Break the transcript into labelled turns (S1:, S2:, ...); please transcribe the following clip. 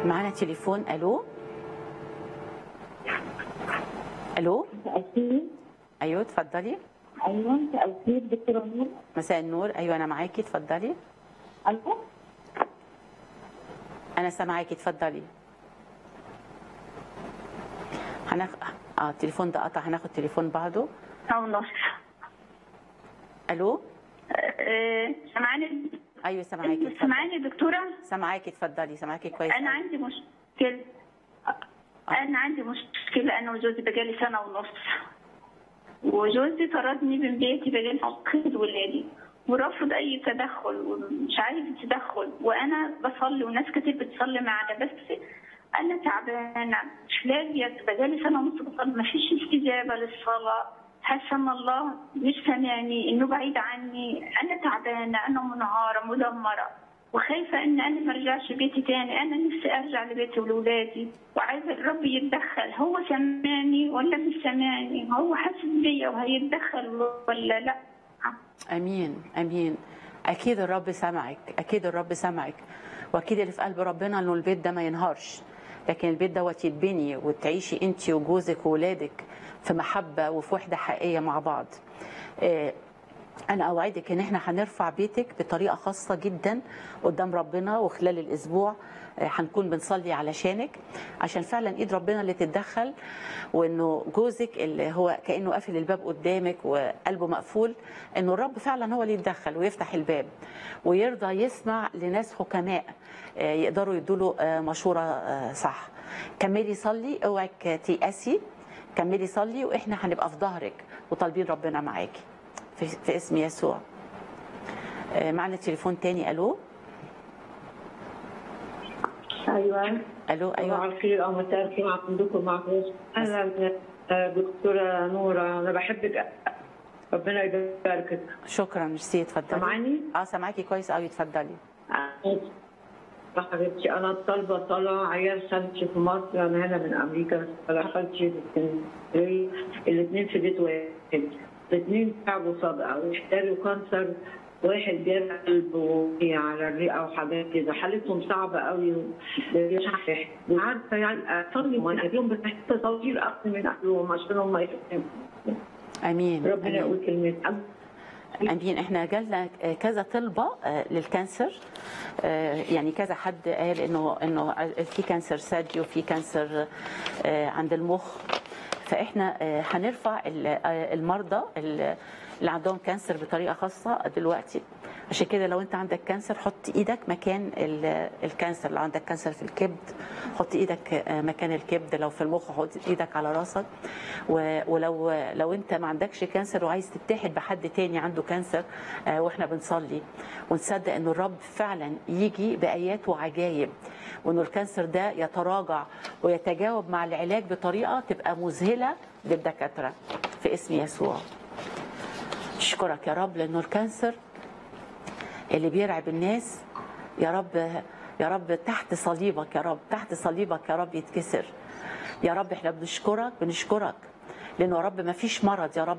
S1: معانا تليفون الو الو
S2: أكيد
S1: ايوه اتفضلي
S2: أيوة أكيد دكتورة نور
S1: مساء النور ايوه انا معاكي اتفضلي
S2: ألو
S1: انا سامعاكي اتفضلي هناخ... اه التليفون ده قطع هناخد تليفون بعده
S2: أو نص
S1: الو
S2: أه، سامعاني
S1: ايوه سامعاكي اتفضلي
S2: سامعاني دكتورة
S1: سامعاكي اتفضلي سامعاكي كويس
S2: أنا
S1: أوي.
S2: عندي مشكلة أنا عندي مشكلة أنا وجوزي بقالي سنة ونص وجوزي طردني من بيتي بقالي عقد ولادي ورفض أي تدخل ومش عايز تدخل وأنا بصلي وناس كتير بتصلي معانا بس أنا تعبانة مش لاقية بقالي سنة ونص بصلي مفيش استجابة للصلاة حاسة إن الله مش سامعني إنه بعيد عني أنا تعبانة أنا منهارة مدمرة وخايفة إن أنا ما أرجعش بيتي تاني أنا نفسي أرجع لبيتي ولولادي وعايزة الرب يتدخل هو سامعني ولا مش سامعني هو حاسس بيا وهيتدخل ولا لأ
S1: امين امين اكيد الرب سمعك اكيد الرب سمعك واكيد اللي في قلب ربنا انه البيت ده ما ينهارش لكن البيت دوت يتبني وتعيشي انت وجوزك وولادك في محبه وفي وحده حقيقيه مع بعض آه، انا اوعدك ان احنا هنرفع بيتك بطريقه خاصه جدا قدام ربنا وخلال الاسبوع آه، هنكون بنصلي علشانك عشان فعلا ايد ربنا اللي تتدخل وانه جوزك اللي هو كانه قافل الباب قدامك وقلبه مقفول انه الرب فعلا هو اللي يتدخل ويفتح الباب ويرضى يسمع لناس حكماء آه، يقدروا يدوا له مشوره آه، صح كملي صلي اوعك تيأسي كملي صلي واحنا هنبقى في ظهرك وطالبين ربنا معاكي في, في اسم يسوع آه، معنا تليفون تاني الو
S3: ايوه
S1: الو
S3: صباح
S1: ايوه
S3: الخير او مساء الخير عندكم معروف اهلا آه، دكتوره نوره انا بحبك ربنا يباركك
S1: شكرا ميرسي اتفضلي
S3: سامعاني؟
S1: اه سامعاكي كويس قوي اتفضلي
S3: آه، يا حبيبتي انا طالبه صلاه عيال خالتي في مصر انا هنا من امريكا بس طلع خالتي في اسكندريه الاثنين في بيت واحد الاثنين تعبوا صدقه واحد جاله كانسر واحد جاله قلب وهي على الرئه وحاجات كده حالتهم صعبه قوي مش عارفه يعني اصلي وانا اهلهم بس محتاجه تصوير اكتر من اهلهم عشان هم يفهموا
S1: امين
S3: ربنا
S1: امين
S3: يقول كلمه
S1: امين احنا جالنا كذا طلبه آه، للكانسر آه، يعني كذا حد قال انه انه في كانسر ثدي وفي كانسر آه، عند المخ فاحنا آه، هنرفع ال- آه، المرضى ال- اللي عندهم كانسر بطريقه خاصه دلوقتي عشان كده لو انت عندك كانسر حط ايدك مكان ال- الكانسر لو عندك كانسر في الكبد حط ايدك آه، مكان الكبد لو في المخ حط ايدك على راسك و- ولو لو انت ما عندكش كانسر وعايز تتحد بحد تاني عنده كانسر آه، واحنا بنصلي ونصدق ان الرب فعلا يجي بايات وعجائب وانه الكانسر ده يتراجع ويتجاوب مع العلاج بطريقه تبقى مذهله للدكاتره في اسم يسوع اشكرك يا رب لانه الكانسر اللي بيرعب الناس يا رب يا رب تحت صليبك يا رب تحت صليبك يا رب يتكسر يا رب احنا بنشكرك بنشكرك لانه يا رب ما فيش مرض يا رب